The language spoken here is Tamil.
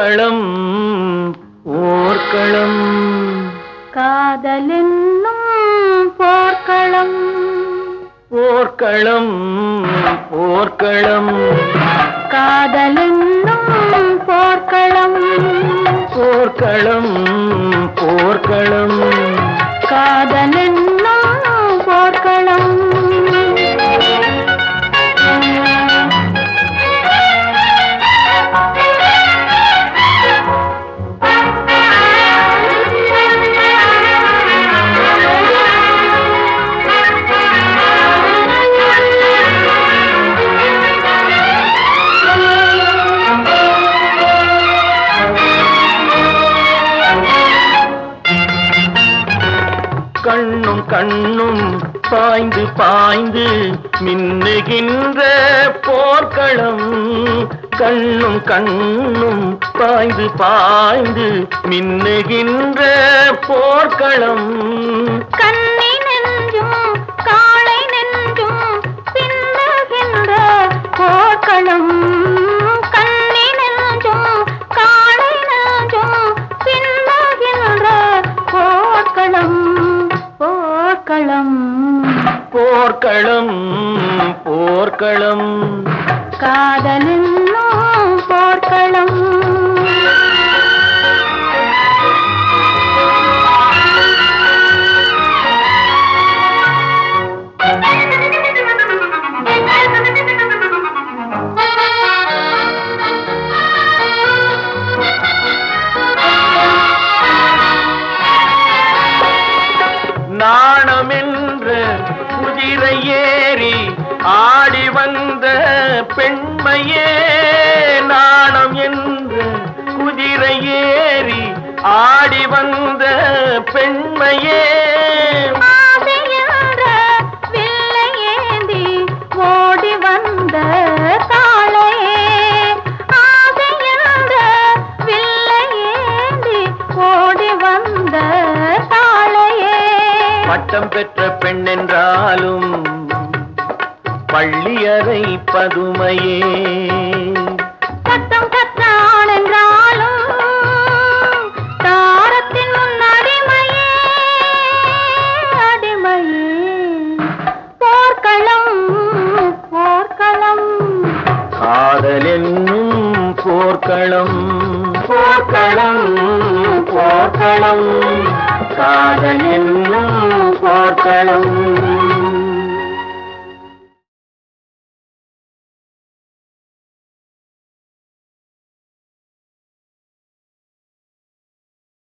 போர்க்களம் போர்க்களம் காதலென்னும் போர்க்களம் போர்க்களம் போர்க்களம் காதலென்னும் போர்க்களம் போர்க்களம் போர்க்களம் காதலென்னும் போர்க்களம் கண்ணும் கண்ணும் பாய்ந்து பாய்ந்து மின்னுகின்ற போர்க்களம் கண்ணும் கண்ணும் பாய்ந்து பாய்ந்து மின்னுகின்ற போர்க்களம் கண்ணி நெஞ்சும் காளை நெஞ்சும் பின்னுகின்ற போர்க்களம் கண்ணி நெஞ்சும் காளை நெஞ்சும் பின்னுகின்ற போர்க்களம் போர்க்களம் போர்க்களம் போர்க்களம் காதலென்னும் போர்க்களம் நாணமென்ற குதிரை ஏறி ஆடி வந்த பெண்மையே நாணம் என்ற குதிரை ஏறி ஆடி வந்த பெண்மையே ஆசையென்ற வில்லை ஏந்தி ஓடி வந்த காளையே ஆசையென்ற வில்லை ஏந்தி ஓடி வந்த காளையே பட்டம் பெற்ற பெண் என்றாலும் பள்ளியறை பதுமையே சத்தம் கற்றான் என்றாலும் தாரத்தின் முன் அடிமையே அடிமையே போர்க்களம் போர்க்களம் காதல் என்னும் போர்க்களம் போர்க்களம் போர்க்களம் காதல் என்னும் போர்க்களம்